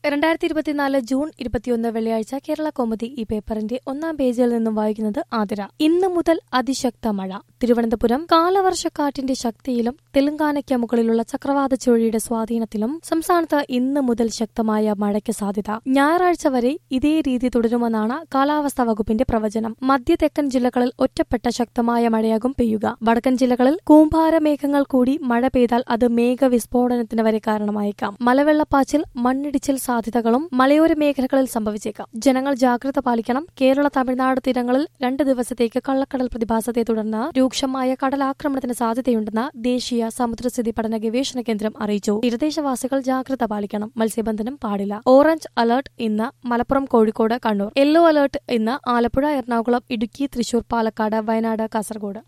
രണ്ടായിരത്തി ഇരുപത്തിനാല് ജൂൺ ഇരുപത്തിയൊന്ന് വെള്ളിയാഴ്ച കേരള കോമതി ഈ പേപ്പറിന്റെ ഒന്നാം പേജിൽ നിന്നും വായിക്കുന്നത് ആതിര ഇന്ന് മുതൽ അതിശക്ത മഴ തിരുവനന്തപുരം കാലവർഷക്കാറ്റിന്റെ ശക്തിയിലും തെലങ്കാനയ്ക്ക് മുകളിലുള്ള ചക്രവാത ചുഴലിയുടെ സ്വാധീനത്തിലും സംസ്ഥാനത്ത് ഇന്ന് മുതൽ ശക്തമായ മഴയ്ക്ക് സാധ്യത ഞായറാഴ്ച വരെ ഇതേ രീതി തുടരുമെന്നാണ് കാലാവസ്ഥാ വകുപ്പിന്റെ പ്രവചനം മധ്യ തെക്കൻ ജില്ലകളിൽ ഒറ്റപ്പെട്ട ശക്തമായ മഴയാകും പെയ്യുക വടക്കൻ ജില്ലകളിൽ കൂമ്പാര മേഘങ്ങൾ കൂടി മഴ പെയ്താൽ അത് മേഘവിസ്ഫോടനത്തിന് വരെ കാരണമായേക്കാം മലവെള്ളപ്പാച്ചിൽ മണ്ണിടിച്ചിൽ സാധ്യതകളും മലയോര മേഖലകളിൽ സംഭവിച്ചേക്കാം ജനങ്ങൾ ജാഗ്രത പാലിക്കണം കേരള തമിഴ്നാട് തീരങ്ങളിൽ രണ്ട് ദിവസത്തേക്ക് കള്ളക്കടൽ പ്രതിഭാസത്തെ തുടർന്ന് രൂക്ഷമായ കടലാക്രമണത്തിന് സാധ്യതയുണ്ടെന്ന് ദേശീയ സമുദ്രസ്ഥിതി പഠന ഗവേഷണ കേന്ദ്രം അറിയിച്ചു തീരദേശവാസികൾ ജാഗ്രത പാലിക്കണം മത്സ്യബന്ധനം പാടില്ല ഓറഞ്ച് അലർട്ട് ഇന്ന് മലപ്പുറം കോഴിക്കോട് കണ്ണൂർ യെല്ലോ അലർട്ട് ഇന്ന് ആലപ്പുഴ എറണാകുളം ഇടുക്കി തൃശൂർ പാലക്കാട് വയനാട് കാസർഗോഡ്